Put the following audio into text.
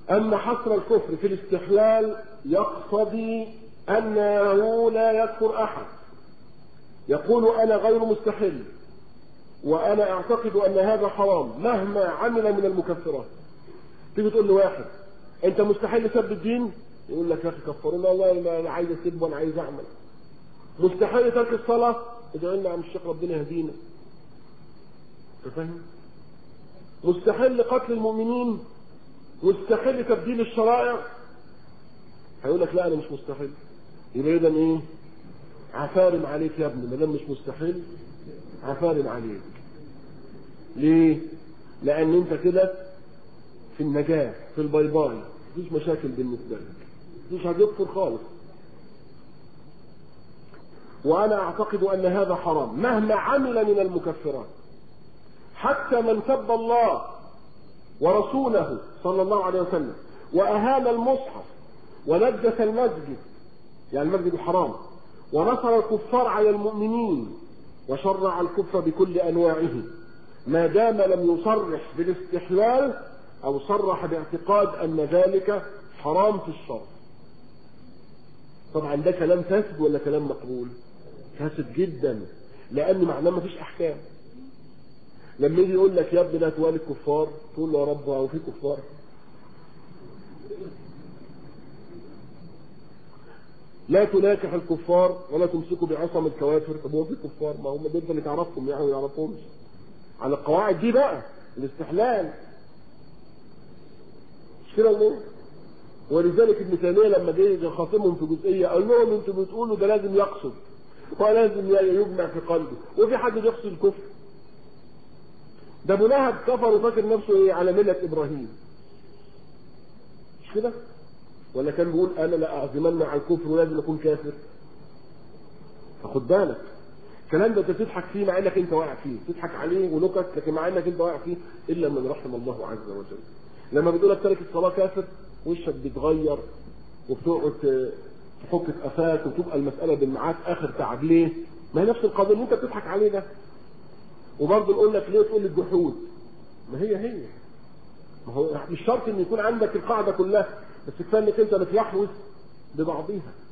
أن حصر الكفر في الاستحلال يقتضي أنه لا يكفر أحد يقول أنا غير مستحل وأنا أعتقد أن هذا حرام مهما عمل من المكفرات تيجي تقول لواحد أنت مستحيل سب الدين يقول لك يا أخي كفرنا والله أنا عايز أسب وأنا عايز أعمل مستحيل ترك الصلاة ادعي لنا عم الشيخ ربنا يهدينا أنت فاهم؟ مستحيل قتل المؤمنين مستحيل تبديل الشرائع هيقول لك لا انا مش مستحيل يبقى اذا ايه عفارم عليك يا ابني ما دام مش مستحيل عفارم عليك ليه لان انت كده في النجاة في الباي باي مفيش مشاكل بالنسبة لك مش هتكفر خالص وانا اعتقد ان هذا حرام مهما عمل من المكفرات حتى من سب الله ورسوله صلى الله عليه وسلم وأهان المصحف ونجس المسجد يعني المسجد الحرام ونصر الكفار على المؤمنين وشرع الكفر بكل أنواعه ما دام لم يصرح بالاستحلال أو صرح باعتقاد أن ذلك حرام في الشرع طبعا ده كلام فاسد ولا كلام مقبول فاسد جدا لأن معناه ما فيش أحكام لما يجي يقول لك يا ابني لا توالي الكفار تقول له يا رب هو في كفار لا تناكح الكفار ولا تمسكوا بعصم الكوافر طب هو في كفار ما هم دول اللي تعرفهم يعني ما يعرفهمش على القواعد دي بقى الاستحلال مش كده ولا ولذلك ابن تيميه لما جه يخاصمهم في جزئيه قال لهم انتوا بتقولوا ده لازم يقصد ولازم يجمع في قلبه وفي حد بيقصد الكفر ده ابو لهب كفر وفاكر نفسه ايه على مله ابراهيم مش كده ولا كان بيقول انا لا اعزمن على الكفر ولازم اكون كافر فخد بالك الكلام ده انت تضحك فيه مع انك انت واقع فيه تضحك عليه ونكت لكن مع انك انت واقع فيه الا من رحم الله عز وجل لما بتقول لك تارك الصلاه كافر وشك بيتغير وبتقعد تحك في قفاك وتبقى المساله بالمعاد اخر تعب ليه؟ ما هي نفس القضيه اللي انت بتضحك عليه ده وبرضه نقول لك ليه تقول الجحود ما هي هي ما هو مش شرط ان يكون عندك القاعده كلها بس كفايه انك انت بتلحوس ببعضيها